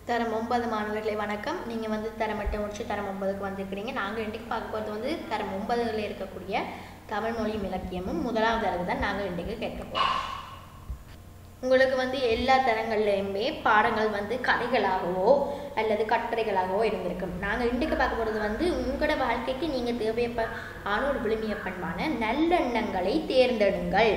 தரம் ஒன்பது மாணவர்களை வணக்கம் நீங்கள் வந்து தரம் எட்டு முடிச்சு தரம் ஒன்பதுக்கு வந்திருக்கிறீங்க நாங்கள் இன்றைக்கு பார்க்க போகிறது வந்து தரம் ஒன்பதுல இருக்கக்கூடிய தமிழ் மொழியும் இலக்கியமும் முதலாவது தரவு தான் நாங்கள் இன்றைக்கு கேட்க போகிறோம் உங்களுக்கு வந்து எல்லா தரங்கள்லையுமே பாடங்கள் வந்து கதைகளாகவோ அல்லது கட்டுரைகளாகவோ இருந்திருக்கும் நாங்கள் இன்றைக்கு பார்க்க போகிறது வந்து உங்களோட வாழ்க்கைக்கு நீங்கள் தேவையப்ப ஆன ஒரு விழுமிய பண்பான நல்லெண்ணங்களை தேர்ந்தெடுங்கள்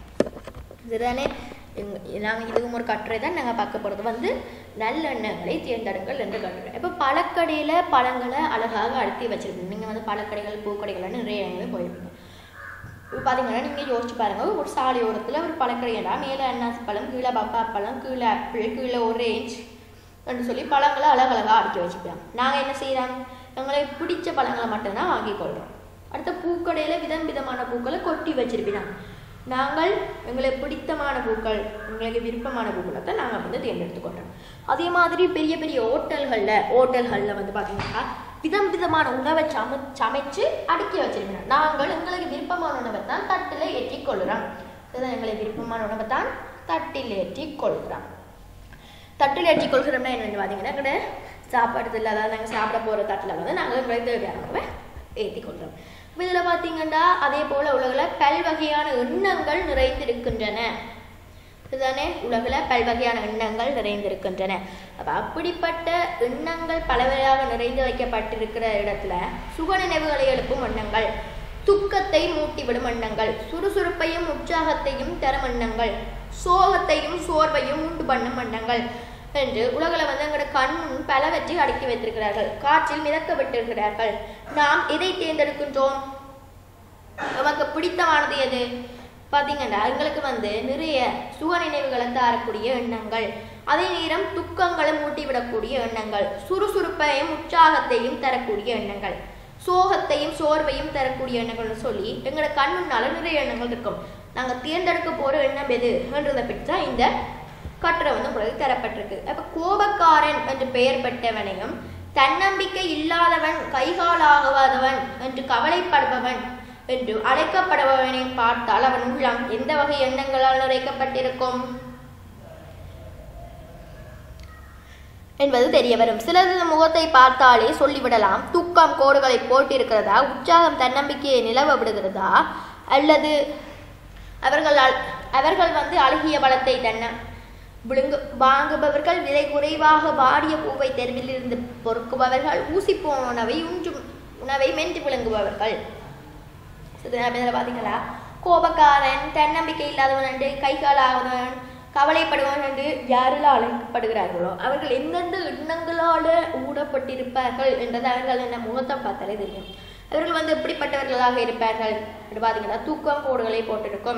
இதுதானே நாங்கள் இதுவும் ஒரு கட்டுரை தான் நாங்கள் பார்க்க போகிறது வந்து நல்லெண்ணங்களை தேர்ந்தெடுங்கள் என்று கட்டுரை இப்போ பழக்கடையில் பழங்களை அழகாக அழுத்தி வச்சிருப்பீங்க நீங்கள் வந்து பழக்கடைகள் பூக்கடைகள்னு நிறைய இடங்களில் போயிருப்பீங்க இப்போ பார்த்தீங்கன்னா நீங்கள் யோசிச்சு பாருங்க ஒரு சாலையோரத்தில் ஒரு பழக்கடையடா மேலே அன்னாசி பழம் கீழே பப்பா பழம் கீழே ஆப்பிள் கீழே ஒரேஞ்ச் என்று சொல்லி பழங்களை அழகழகாக அடுக்கி வச்சுக்கலாம் நாங்கள் என்ன செய்கிறோம் எங்களுக்கு பிடிச்ச பழங்களை மட்டும்தான் வாங்கி கொள்கிறோம் அடுத்த பூக்கடையில் விதம் விதமான பூக்களை கொட்டி வச்சிருப்பீங்க நாங்கள் எங்களுக்கு பிடித்தமான பூக்கள் எங்களுக்கு விருப்பமான பூக்களை தான் நாங்கள் வந்து தேர்ந்தெடுத்துக்கொள்கிறோம் அதே மாதிரி பெரிய பெரிய ஹோட்டல்களில் ஹோட்டல்களில் வந்து பார்த்தீங்கன்னா விதம் விதமான உணவை சம சமைச்சு அடுக்கி வச்சிருக்கணும் நாங்கள் எங்களுக்கு விருப்பமான உணவை தான் தட்டில் ஏற்றி கொள்கிறோம் இதுதான் எங்களுக்கு விருப்பமான உணவை தான் தட்டில் ஏற்றி கொள்கிறோம் தட்டில் ஏற்றி கொள்கிறோம்னா என்னென்னு பார்த்தீங்கன்னா எங்கள்ட சாப்பாடு இல்லை அதாவது நாங்கள் சாப்பிட போகிற தட்டில் வந்து நாங்கள் எங்களுக்கு தேவையான உணவை ஏற்றி கொள்கிறோம் இதில் பார்த்தீங்கன்னா அதே போல் உலகில் பல்வகையான எண்ணங்கள் நிறைந்திருக்கின்றன இதுதானே உலகில் பல்வகையான எண்ணங்கள் நிறைந்திருக்கின்றன அப்போ அப்படிப்பட்ட எண்ணங்கள் பலவகையாக நிறைந்து வைக்கப்பட்டிருக்கிற இடத்துல சுக நினைவுகளை எழுப்பும் எண்ணங்கள் துக்கத்தை மூட்டிவிடும் எண்ணங்கள் சுறுசுறுப்பையும் உற்சாகத்தையும் தரும் எண்ணங்கள் சோகத்தையும் சோர்வையும் உண்டு பண்ணும் எண்ணங்கள் என்று உலகில் வந்து எங்களோட கண் முன் பலவற்றை அடக்கி வைத்திருக்கிறார்கள் காற்றில் மிதக்க விட்டிருக்கிறார்கள் நாம் எதை தேர்ந்தெடுக்கின்றோம் நமக்கு பிடித்தமானது எது பார்த்தீங்கன்னா எங்களுக்கு வந்து நிறைய சுக நினைவுகளை தரக்கூடிய எண்ணங்கள் அதே நேரம் துக்கங்களை மூட்டிவிடக்கூடிய எண்ணங்கள் சுறுசுறுப்பையும் உற்சாகத்தையும் தரக்கூடிய எண்ணங்கள் சோகத்தையும் சோர்வையும் தரக்கூடிய எண்ணங்கள்னு சொல்லி எங்களோட கண் முன்னால நிறைய எண்ணங்கள் இருக்கும் நாங்கள் தேர்ந்தெடுக்க போகிற எண்ணம் எது என்றதை பற்றி தான் இந்த கட்டுரை வந்து உங்களுக்கு தரப்பட்டிருக்கு அப்போ கோபக்காரன் என்று பெயர் பெற்றவனையும் தன்னம்பிக்கை இல்லாதவன் கைகாலாகாதவன் என்று கவலைப்படுபவன் என்று அழைக்கப்படுபவனை பார்த்தால் அவன் உள்ளம் எந்த வகை எண்ணங்களால் நிறைக்கப்பட்டிருக்கும் என்பது தெரிய வரும் சிலரது முகத்தை பார்த்தாலே சொல்லிவிடலாம் துக்கம் கோடுகளை போட்டிருக்கிறதா உற்சாகம் தன்னம்பிக்கையை நிலவ விடுகிறதா அல்லது அவர்கள் அவர்கள் வந்து அழுகிய பலத்தை தன்ன விழுங்கு வாங்குபவர்கள் விலை குறைவாக வாடிய பூவை தெருவில் இருந்து பொறுக்குபவர்கள் ஊசி போன உணவை உஞ்சும் உணவை மென்று விழுங்குபவர்கள் பார்த்தீங்களா கோபக்காரன் தன்னம்பிக்கை இல்லாதவன் என்று கைகாலாதவன் கவலைப்படுவன் என்று யாரில் அழைக்கப்படுகிறார்களோ அவர்கள் எந்தெந்த எண்ணங்களால் ஊடப்பட்டிருப்பார்கள் என்றது அவர்கள் என்ன முகத்தை பார்த்தாலே தெரியும் அவர்கள் வந்து எப்படிப்பட்டவர்களாக இருப்பார்கள் என்று பார்த்தீங்கன்னா தூக்கம் கோடுகளை போட்டிருக்கும்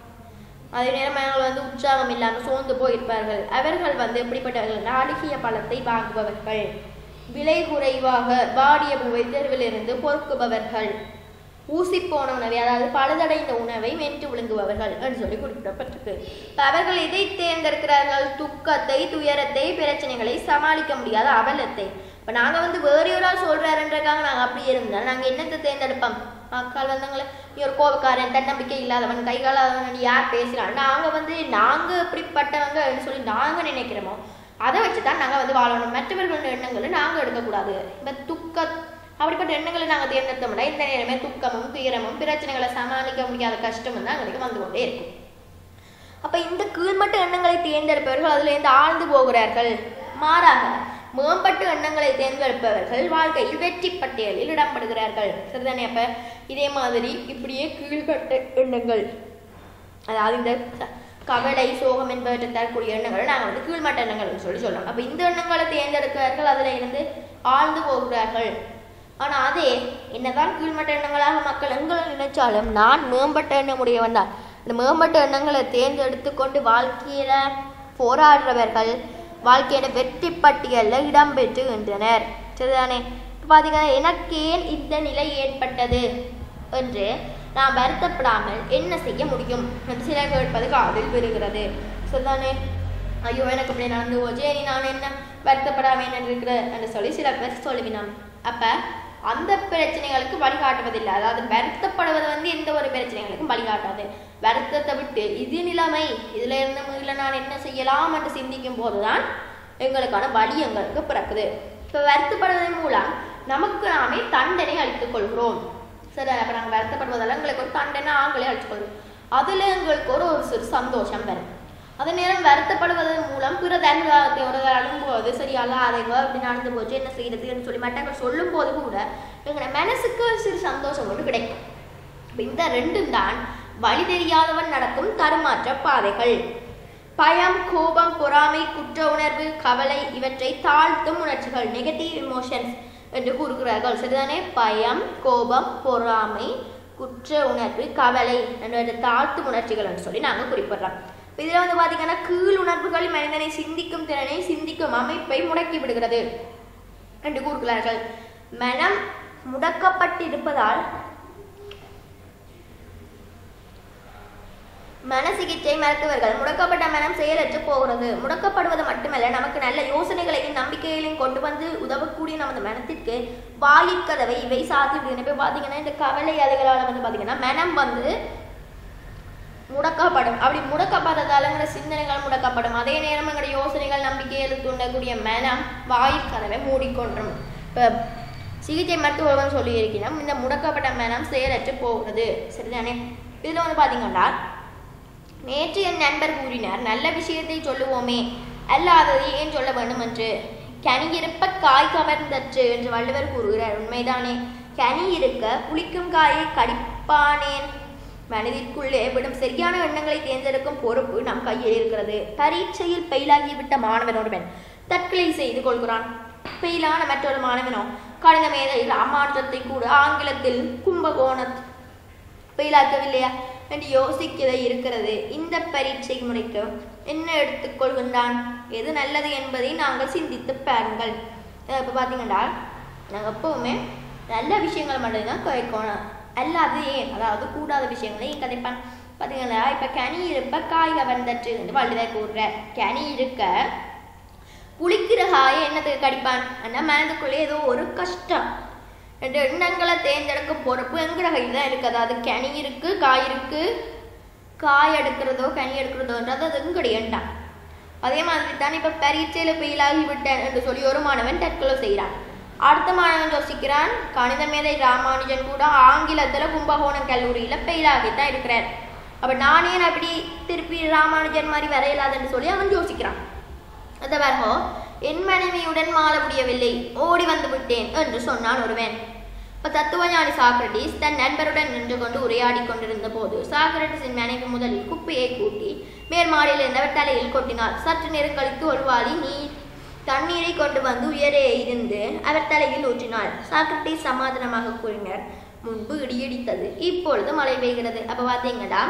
அதே நேரம் அவர்கள் வந்து உற்சாகம் இல்லாமல் சோர்ந்து போயிருப்பார்கள் அவர்கள் வந்து எப்படிப்பட்டவர்கள் அழுகிய பழத்தை வாங்குபவர்கள் விலை குறைவாக வாடிய பூவை தெருவிலிருந்து பொறுக்குபவர்கள் ஊசி போன உணவை அதாவது பழுதடைந்த உணவை மென்று விழுங்குபவர்கள் என்று சொல்லி குறிப்பிடப்பட்டிருக்கு அவர்கள் எதை தேர்ந்தெடுக்கிறார்கள் துக்கத்தை துயரத்தை பிரச்சனைகளை சமாளிக்க முடியாத அவலத்தை இப்போ நாங்கள் வந்து வேறு ஒரு ஆள் சொல்கிறாருன்றக்காக நாங்கள் அப்படி இருந்தால் நாங்கள் என்னத்தை தேர்ந்தெடுப்போம் மக்கள் வந்தாங்களே நீ ஒரு கோபக்காரன் தன்னம்பிக்கை இல்லாதவன் கைகாலாதவன் யார் பேசுகிறான் நாங்கள் வந்து நாங்கள் எப்படிப்பட்டவங்கன்னு சொல்லி நாங்கள் நினைக்கிறோமோ அதை வச்சு தான் நாங்கள் வந்து வாழணும் மற்றவர்களோட எண்ணங்களை நாங்கள் எடுக்கக்கூடாது இப்போ துக்க அப்படிப்பட்ட எண்ணங்களை நாங்கள் தேர்ந்தெடுத்தோம்னா இந்த நேரமே துக்கமும் துயரமும் பிரச்சனைகளை சமாளிக்க முடியாத கஷ்டமும் தான் எங்களுக்கு வந்து கொண்டே இருக்கும் அப்போ இந்த கீழ்மட்ட எண்ணங்களை தேர்ந்தெடுப்பவர்கள் அதிலிருந்து ஆழ்ந்து போகிறார்கள் மாறாக மேம்பட்ட எண்ணங்களை தேர்ந்தெடுப்பவர்கள் வாழ்க்கையில் வெற்றி பட்டியலில் இடம்படுகிறார்கள் சரிதானே அப்போ இதே மாதிரி இப்படியே கீழ்கட்ட எண்ணங்கள் அதாவது இந்த கவலை சோகம் என்பவற்றை தரக்கூடிய எண்ணங்களை நாங்கள் வந்து கீழ்மட்ட எண்ணங்கள்னு சொல்லி சொல்லலாம் அப்போ இந்த எண்ணங்களை தேர்ந்தெடுக்கிறார்கள் அதில் இருந்து ஆழ்ந்து போகிறார்கள் ஆனால் அதே என்னதான் கீழ்மட்ட எண்ணங்களாக மக்கள் எங்களை நினைச்சாலும் நான் மேம்பட்ட எண்ணம் உடையவன் தான் இந்த மேம்பட்ட எண்ணங்களை தேர்ந்தெடுத்து கொண்டு வாழ்க்கையில போராடுறவர்கள் வாழ்க்கையோட வெற்றி பட்டியலில் இடம்பெற்றுகின்றனர் சரிதானே இப்போ பார்த்தீங்கன்னா எனக்கு ஏன் இந்த நிலை ஏற்பட்டது என்று நான் வருத்தப்படாமல் என்ன செய்ய முடியும் என்று சிலர் கேட்பது காதில் பெறுகிறது சரிதானே ஐயோ எனக்கு இப்படி நடந்து போச்சு நீ நான் என்ன வருத்தப்படாமல் என்ன இருக்கிற என்று சொல்லி சில பேர் சொல்லுவினோம் அப்போ அந்த பிரச்சனைகளுக்கு வழிகாட்டுவதில்லை அதாவது வருத்தப்படுவது வந்து எந்த ஒரு பிரச்சனைகளுக்கும் வழிகாட்டாது வருத்தத்தை விட்டு இது நிலைமை இதுல இருந்து மீள நான் என்ன செய்யலாம் என்று சிந்திக்கும் போதுதான் எங்களுக்கான வழி எங்களுக்கு பிறக்குது இப்போ வருத்தப்படுவதன் மூலம் நமக்கு நாமே தண்டனை அளித்துக் கொள்கிறோம் சரி அப்போ நாங்கள் வருத்தப்படுவதால் எங்களுக்கு ஒரு தண்டனை ஆங்களே அளித்துக் கொள்கிறோம் அதில் எங்களுக்கு ஒரு ஒரு சிறு சந்தோஷம் வரும் அதே நேரம் வருத்தப்படுவதன் மூலம் பிற தன்வாதத்தை ஒரு அழும்போது சரி அல்லாதவங்க அப்படி நடந்து போச்சு என்ன செய்யறதுன்னு சொல்லி மற்றவங்க சொல்லும் போது கூட எங்களோட மனசுக்கு ஒரு சிறு சந்தோஷம் ஒன்று கிடைக்கும் இப்ப இந்த ரெண்டும் தான் வழி தெரியாதவன் நடக்கும் தருமாற்ற பாதைகள் பயம் கோபம் பொறாமை குற்ற உணர்வு கவலை இவற்றை தாழ்த்தும் உணர்ச்சிகள் நெகட்டிவ் இமோஷன்ஸ் என்று கூறுகிறார்கள் சரிதானே பயம் கோபம் பொறாமை குற்ற உணர்வு கவலை என்ற தாழ்த்தும் உணர்ச்சிகள் என்று சொல்லி நாங்கள் குறிப்பிடுறோம் இப்ப இதுல வந்து பாத்தீங்கன்னா கீழ் உணர்வுகள் மனிதனை சிந்திக்கும் திறனை சிந்திக்கும் அமைப்பை முடக்கி விடுகிறது என்று கூறுகிறார்கள் மனம் முடக்கப்பட்டிருப்பதால் மன சிகிச்சை மருத்துவர்கள் முடக்கப்பட்ட மனம் செயலற்று போகிறது முடக்கப்படுவது மட்டுமல்ல நமக்கு நல்ல யோசனைகளையும் நம்பிக்கைகளையும் கொண்டு வந்து உதவக்கூடிய நமது மனத்திற்கு வாயிற்கதவை இவை சாத்தி விடுகின்றன இப்போ பார்த்தீங்கன்னா இந்த கவலை அலைகளால் வந்து பார்த்தீங்கன்னா மனம் வந்து முடக்கப்படும் அப்படி முடக்கப்படுறதால எங்களோட சிந்தனைகள் முடக்கப்படும் அதே நேரம் எங்களோட யோசனைகள் நம்பிக்கைகள் தூண்டக்கூடிய மனம் வாயில் கதவை மூடிக்கொண்டும் இப்போ சிகிச்சை மருத்துவர்கள் சொல்லியிருக்கிறோம் இந்த முடக்கப்பட்ட மனம் செயலற்று போகிறது சரிதானே இதில் வந்து பார்த்தீங்கன்னா நேற்று என் நண்பர் கூறினார் நல்ல விஷயத்தை சொல்லுவோமே அல்லாததை ஏன் சொல்ல வேண்டும் என்று கனி இருப்ப காய் கவர்ந்தற்று என்று வள்ளுவர் கூறுகிறார் உண்மைதானே கனி இருக்க புளிக்கும் காயை கடிப்பானேன் மனதிற்குள்ளே விடும் சரியான எண்ணங்களை தேர்ந்தெடுக்கும் பொறுப்பு நம் கையில் இருக்கிறது பரீட்சையில் பெயிலாகிவிட்ட மாணவன் ஒருவன் தற்கொலை செய்து கொள்கிறான் பெயிலான மற்றொரு மாணவனோ கடந்த மேதையில் அம்மாற்றத்தை கூட ஆங்கிலத்தில் கும்பகோண பெயிலாக்கவில்லையா என்று யோசிக்கவே இருக்கிறது இந்த பரீட்சை முறைக்கு என்ன எடுத்துக்கொள்கின்றான் எது நல்லது என்பதை நாங்கள் சிந்தித்து பாருங்கள் இப்போ பார்த்தீங்கன்னா நாங்கள் எப்பவுமே நல்ல விஷயங்கள் மட்டும்தான் கேட்கணும் அல்லாது ஏன் அதாவது கூடாத விஷயங்களை ஏன் கதைப்பான் பார்த்தீங்களா இப்போ கனி இருப்ப காய் கவர்ந்தற்று என்று வள்ளுவர் கூறுற கனி இருக்க புளிக்கிற காயை என்னத்துக்கு கடிப்பான் ஆனால் மனதுக்குள்ளே ஏதோ ஒரு கஷ்டம் ரெண்டு எண்ணங்களை தேர்ந்தெடுக்க பொறுப்பு எங்கிற கையில் தான் இருக்குது அதாவது கனி இருக்கு காய் இருக்கு காய் எடுக்கிறதோ கனி எடுக்கிறதோன்றது அது எங்கடையண்டான் அதே மாதிரி தான் இப்போ பரீட்சையில் ஃபெயிலாகி விட்டேன் என்று சொல்லி ஒரு மாணவன் தற்கொலை செய்கிறான் அடுத்த மாணவன் யோசிக்கிறான் கணித மேதை ராமானுஜன் கூட ஆங்கிலத்தில் கும்பகோணம் கல்லூரியில் ஃபெயிலாகி தான் இருக்கிறார் அப்போ நானே அப்படி திருப்பி ராமானுஜன் மாதிரி வரையலாதுன்னு சொல்லி அவன் யோசிக்கிறான் அந்த வரகோ என் மனைவியுடன் மாற முடியவில்லை ஓடி வந்து விட்டேன் என்று சொன்னான் ஒருவன் இப்போ தத்துவஞானி சாக்ரட்டிஸ் தன் நண்பருடன் நின்று கொண்டு உரையாடி கொண்டிருந்த போது சாக்ரட்டிஸின் மனைவி முதலில் குப்பையை கூட்டி மேற்மாடியில் இருந்தவர் தலையில் கொட்டினார் சற்று நேரம் கழித்து ஒரு வாளி நீர் தண்ணீரை கொண்டு வந்து உயரே இருந்து அவர் தலையில் ஊற்றினார் சாக்ரட்டிஸ் சமாதானமாக கூறினார் முன்பு இடியடித்தது இப்பொழுது மழை பெய்கிறது அப்போ பார்த்தீங்கன்னா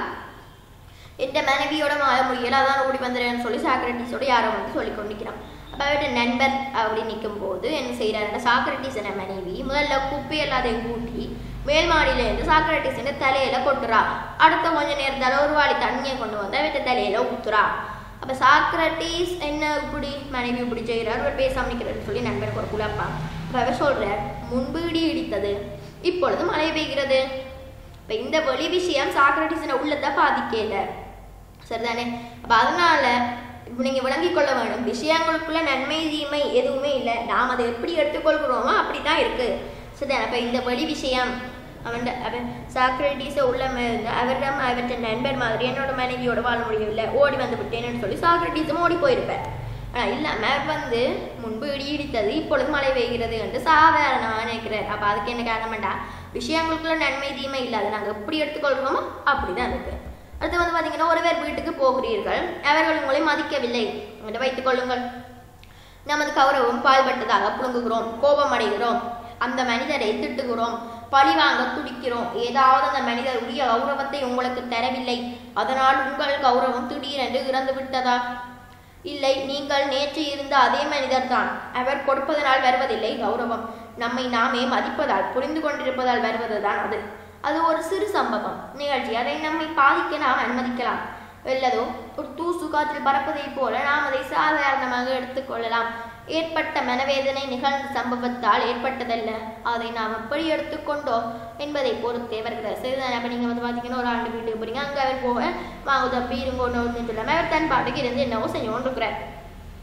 எந்த மனைவியோட மாற முடியல அதான் ஓடி வந்துடுறேன்னு சொல்லி சாக்ரட்டிஸோட யாரோ வந்து சொல்லி கொண்டிருக்கிறான் அப்போ அவர்கிட்ட நண்பர் அப்படி நிற்கும் போது என்ன செய்கிறாருன்னா சாக்ரட்டிஸ் என்ற மனைவி முதல்ல குப்பை எல்லாத்தையும் கூட்டி மேல் மாடியில இருந்து சாக்ரட்டிஸ் தலையில கொட்டுறா அடுத்த கொஞ்ச நேரத்தால ஒரு வாளி தண்ணியை கொண்டு வந்து அவர்கிட்ட தலையில ஊத்துறா அப்போ சாக்ரட்டிஸ் என்ன இப்படி மனைவி இப்படி செய்கிறார் அவர் பேசாம நிற்கிறாருன்னு சொல்லி நண்பருக்கு ஒரு குழப்பா அப்போ அவர் சொல்றார் முன்பு இடி இடித்தது இப்பொழுது மழை பெய்கிறது இப்போ இந்த வெளி விஷயம் சாக்ரட்டிஸின் உள்ளத்தை பாதிக்கல சரிதானே அப்போ அதனால இப்போ நீங்கள் விளங்கிக் கொள்ள வேண்டும் விஷயங்களுக்குள்ள நன்மை தீமை எதுவுமே இல்லை நாம் அதை எப்படி எடுத்துக்கொள்கிறோமோ அப்படி தான் இருக்கு சரிதானே அப்போ இந்த வெளி விஷயம் அவன் அவன் சாக்ரட்டிஸை உள்ள இருந்து அவரிடம் அவற்ற நண்பர் மாதிரி என்னோட மனைவியோட வாழ முடியவில்லை ஓடி வந்து விட்டேன்னு சொல்லி சாக்ரட்டிஸும் ஓடி போயிருப்பேன் ஆனால் இல்லாமல் வந்து முன்பு இடி இடித்தது இப்பொழுது மழை பெய்கிறது என்று சாதாரணமாக நினைக்கிறார் அப்போ அதுக்கு என்ன காரணம்டா விஷயங்களுக்குள்ள நன்மை தீமை இல்லாத நாங்கள் எப்படி எடுத்துக்கொள்கிறோமோ அப்படி தான் இருக்கு அடுத்து வந்து பார்த்தீங்கன்னா ஒருவர் வீட்டுக்கு போகிறீர்கள் அவர்கள் உங்களை மதிக்கவில்லை என்று வைத்துக் கொள்ளுங்கள் நமது கௌரவம் பால்பட்டதாக புழுங்குகிறோம் கோபம் அடைகிறோம் அந்த மனிதரை திட்டுகிறோம் பழி வாங்க துடிக்கிறோம் ஏதாவது அந்த மனிதர் உரிய கௌரவத்தை உங்களுக்கு தரவில்லை அதனால் உங்கள் கௌரவம் திடீரென்று இறந்து விட்டதா இல்லை நீங்கள் நேற்று இருந்த அதே மனிதர் தான் அவர் கொடுப்பதனால் வருவதில்லை கௌரவம் நம்மை நாமே மதிப்பதால் புரிந்து கொண்டிருப்பதால் வருவதுதான் அது அது ஒரு சிறு சம்பவம் நிகழ்ச்சி அதை நம்மை பாதிக்க நாம் அனுமதிக்கலாம் அல்லதோ ஒரு தூசு காற்றில் பறப்பதைப் போல நாம் அதை சாதாரணமாக எடுத்துக்கொள்ளலாம் ஏற்பட்ட மனவேதனை நிகழ்ந்த சம்பவத்தால் ஏற்பட்டதல்ல அதை நாம் எப்படி எடுத்துக்கொண்டோம் என்பதை பொறுத்தே வருகிறது சரிதான் அப்போ நீங்கள் வந்து பார்த்தீங்கன்னா ஒரு ஆண்டு வீட்டுக்கு போறீங்க அங்கே அவர் போக மாவு தப்பி இருங்கோன்னு ஒன்று சொல்லாமல் அவர் தன் பாட்டுக்கு இருந்து என்னவோ செஞ்சு கொண்டிருக்கிறார்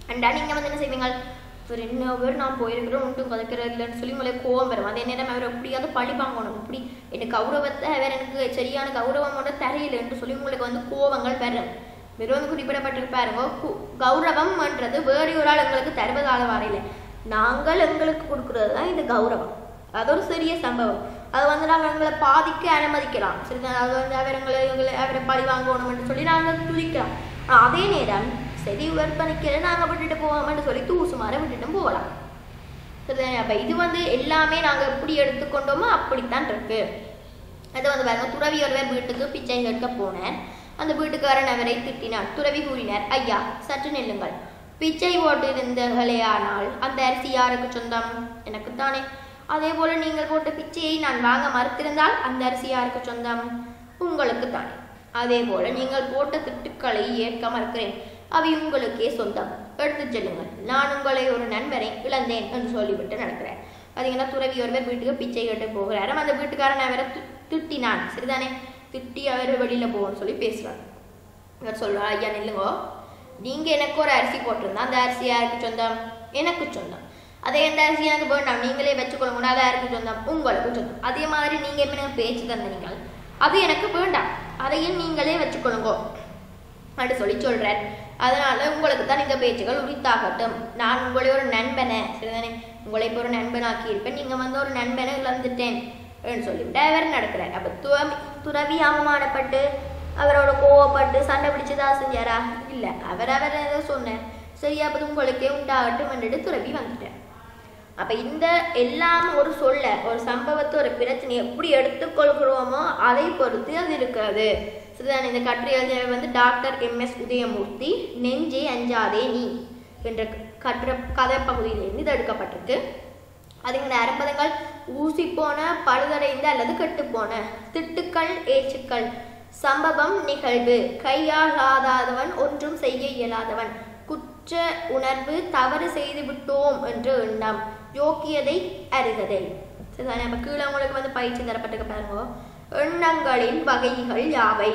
அண்டா நீங்கள் வந்து என்ன செய்வீங்க ஒரு என்ன பேர் நான் போயிருக்கிறேன் ஒன்றும் கதைக்கிறது இல்லைன்னு சொல்லி உங்களுக்கு கோவம் வரும் அதே நேரம் அவர் எப்படியாவது பழி வாங்கணும் இப்படி எனக்கு கௌரவத்தை அவர் எனக்கு சரியான கௌரவம் மட்டும் தரையில்லைன்னு சொல்லி உங்களுக்கு வந்து கோவங்கள் வரும் வெறும் வந்து குறிப்பிடப்பட்டிருப்பாருங்க கு- கௌரவம்ன்றது வேறு ஒரு ஆள் எங்களுக்கு தருவதாக வரையில நாங்கள் எங்களுக்கு கொடுக்கறது தான் இது கௌரவம் அது ஒரு சிறிய சம்பவம் அது வந்து நாங்கள் எங்களை பாதிக்க அனுமதிக்கலாம் சரிதான் அது வந்து அவர் எங்களை எங்களை அவரை பழி வாங்கணும்னு சொல்லி நாங்கள் துதிக்கலாம் ஆனா, அதே நேரம் சரி விற்பனைக்கிற நாங்கள் விட்டுட்டு போவோம்னு சொல்லி தூசு மாற விட்டுட்டும் போகலாம் சரிதானே அப்போ இது வந்து எல்லாமே நாங்கள் எப்படி எடுத்துக்கொண்டோமோ அப்படித்தான் இருக்கு அது வந்து பாருங்க துறவி ஒருவர் வீட்டுக்கு பிச்சை கேட்க போனார் அந்த வீட்டுக்காரன் அவரை திட்டினார் துறவி கூறினார் ஐயா சற்று நில்லுங்கள் பிச்சை போட்டிருந்தீர்களே ஆனால் அந்த அரிசி யாருக்கு சொந்தம் எனக்குத்தானே அதே போல நீங்கள் போட்ட பிச்சையை நான் வாங்க மறுத்திருந்தால் அந்த அரிசி யாருக்கு சொந்தம் உங்களுக்கு தானே அதே போல நீங்கள் போட்ட திட்டுக்களை ஏற்க மறுக்கிறேன் அவை உங்களுக்கே சொந்தம் எடுத்துச் செல்லுங்கள் நான் உங்களை ஒரு நண்பரை இழந்தேன் என்று சொல்லிவிட்டு நடக்கிறேன் பார்த்தீங்கன்னா துறவி ஒருவர் வீட்டுக்கு பிச்சை கேட்டு போகிறாரு அந்த வீட்டுக்காரன் அவரை தி- திட்டினான் சரிதானே திட்டி அவர் வெளியில போகணும்னு சொல்லி பேசுறார் இவர் சொல்றார் ஐயா நில்லுங்கோ நீங்க எனக்கு ஒரு அரிசி போட்டிருந்தா அந்த அரிசி யாருக்கு சொந்தம் எனக்கு சொந்தம் அதே அந்த அரிசி எனக்கு வேண்டாம் நீங்களே வச்சுக்கொள்ளுங்க அது யாருக்கு சொந்தம் உங்களுக்கு சொந்தம் அதே மாதிரி நீங்க எப்ப எனக்கு பேச்சு தந்தீங்க அது எனக்கு வேண்டாம் அதையும் நீங்களே வச்சுக்கொள்ளுங்கோ அப்படி சொல்லி சொல்றார் அதனால உங்களுக்கு தான் இந்த பேச்சுகள் உரித்தாகட்டும் நான் உங்களை ஒரு நண்பனை சரிதானே உங்களை இப்போ ஒரு நண்பனாக்கி இருப்பேன் நீங்க வந்து ஒரு நண்பனை இழந்துட்டேன் அப்படின்னு சொல்லிவிட்டு அவர் நடக்கிறார் அப்ப துறவி துறவி அவமானப்பட்டு அவரோட கோவப்பட்டு சண்டை பிடிச்சதா செஞ்சாரா இல்ல அவர் அவர் ஏதோ சொன்னார் சரி அப்போ உங்களுக்கே உண்டாகட்டும் என்றுட்டு துறவி வந்துட்டார் அப்ப இந்த எல்லாம் ஒரு சொல்ல ஒரு சம்பவத்தை ஒரு பிரச்சனை எப்படி எடுத்துக்கொள்கிறோமோ அதை பொறுத்து அது இருக்கிறது சரிதானே இந்த கட்டுரை எழுதியவர் வந்து டாக்டர் எம் எஸ் உதயமூர்த்தி நெஞ்சே அஞ்சாதே நீ என்ற கட்டுரை கதை பகுதியிலிருந்து இது எடுக்கப்பட்டிருக்கு அதுங்க அரம்பதங்கள் ஊசி போன பழுதடைந்த அல்லது கெட்டுப்போன திட்டுக்கள் ஏச்சுக்கள் சம்பவம் நிகழ்வு கையாளாதவன் ஒன்றும் செய்ய இயலாதவன் குற்ற உணர்வு தவறு செய்து விட்டோம் என்று எண்ணம் யோக்கியதை அறிவதை சரிதானே அப்ப கீழே உங்களுக்கு வந்து பயிற்சி தரப்பட்டிருக்க பாருங்க எண்ணங்களின் வகைகள் யாவை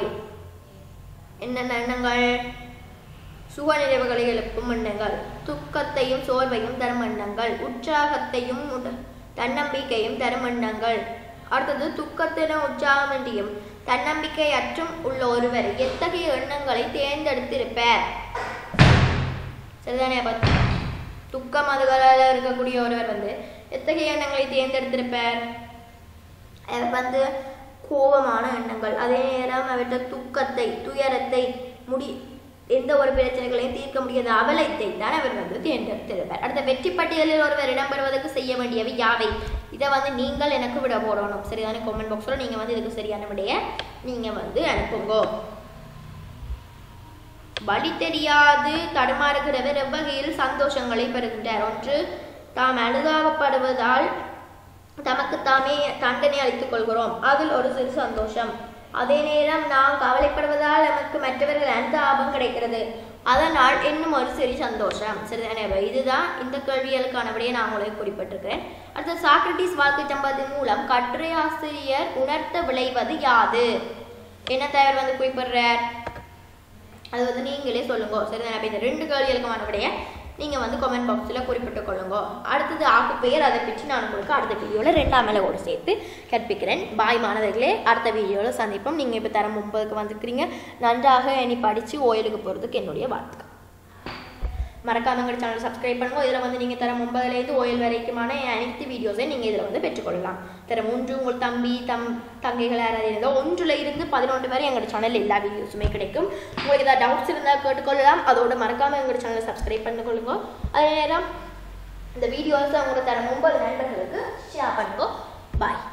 என்னென்ன எண்ணங்கள் சுகநினைவுகளை எழுப்பும் எண்ணங்கள் துக்கத்தையும் சோர்வையும் தரும் எண்ணங்கள் உற்சாகத்தையும் உட- தன்னம்பிக்கையும் தரும் எண்ணங்கள் அடுத்தது துக்கத்திலும் உற்சாகமின்றியும் தன்னம்பிக்கை அற்றும் உள்ள ஒருவர் எத்தகைய எண்ணங்களை தேர்ந்தெடுத்திருப்பார் சரிதானே அப்ப துக்கம் அதுகளால் இருக்கக்கூடிய ஒருவர் வந்து எத்தகைய எண்ணங்களை தேர்ந்தெடுத்திருப்பார் அவர் வந்து கோபமான எண்ணங்கள் அதே நேரம் அவர்கிட்ட துக்கத்தை துயரத்தை முடி எந்த ஒரு பிரச்சனைகளையும் தீர்க்க முடியாத அவலத்தை தான் அவர் வந்து தேர்ந்தெடுத்திருப்பார் அடுத்த வெற்றி பட்டியலில் ஒருவர் இடம்பெறுவதற்கு செய்ய வேண்டியவை யாவை இதை வந்து நீங்கள் எனக்கு விட போடணும் சரிதானே கமெண்ட் பாக்ஸில் நீங்கள் வந்து இதுக்கு சரியான விடைய நீங்கள் வந்து அனுப்புங்க வழி தெரியாது தடுமாறுகிறவர் எவ்வகையில் சந்தோஷங்களை பெறுகின்றார் ஒன்று தாம் அனுதாபப்படுவதால் தமக்கு தாமே தண்டனை அளித்துக் கொள்கிறோம் அதில் ஒரு சிறு சந்தோஷம் அதே நேரம் நாம் கவலைப்படுவதால் நமக்கு மற்றவர்கள் அனுதாபம் கிடைக்கிறது அதனால் இன்னும் ஒரு சிறு சந்தோஷம் சரிதானே அப்ப இதுதான் இந்த கேள்விகளுக்கானபடியே நான் உங்களுக்கு குறிப்பிட்டிருக்கிறேன் அடுத்து சாக்ரட்டிஸ் வாழ்க்கை சம்பவத்தின் மூலம் கட்டுரை ஆசிரியர் உணர்த்த விளைவது யாது என்ன தவிர வந்து குறிப்பிடுறார் அது வந்து நீங்களே சொல்லுங்க சரிதானே அப்போ இந்த ரெண்டு கேள்விகளுக்குமான விடைய நீங்கள் வந்து கமெண்ட் பாக்ஸில் குறிப்பிட்டுக் கொள்ளுங்க அடுத்தது ஆக்கு பெயர் அதை பற்றி நான் உங்களுக்கு அடுத்த வீடியோவில் ரெண்டாம் மேலோடு சேர்த்து கற்பிக்கிறேன் பாய் மாணவர்களே அடுத்த வீடியோவில் சந்திப்போம் நீங்கள் இப்போ தரம் முப்பதுக்கு வந்துருக்கிறீங்க நன்றாக இனி படித்து ஓயலுக்கு போகிறதுக்கு என்னுடைய வாழ்த்துக்கள் மறக்காம எங்கள் சேனல் சப்ஸ்கிரைப் பண்ணுங்க இதில் வந்து நீங்கள் தர ஒன்பதுலேருந்து ஓயல் வரைக்குமான அனைத்து வீடியோஸையும் நீங்கள் இதில் வந்து பெற்றுக்கொள்ளலாம் தர மூன்று உங்கள் தம்பி தம் தங்கைகள் யாராவது இருந்தால் ஒன்றுல இருந்து பதினொன்று வரை எங்கள் சேனல் எல்லா வீடியோஸுமே கிடைக்கும் உங்களுக்கு ஏதாவது டவுட்ஸ் இருந்தால் கேட்டுக்கொள்ளலாம் அதோட மறக்காம எங்கள் சேனலை சப்ஸ்கிரைப் பண்ணிக்கொள்ளுங்க அதே நேரம் இந்த வீடியோஸை உங்களோட தர ஒன்பது நண்பர்களுக்கு ஷேர் பண்ணுங்க பாய்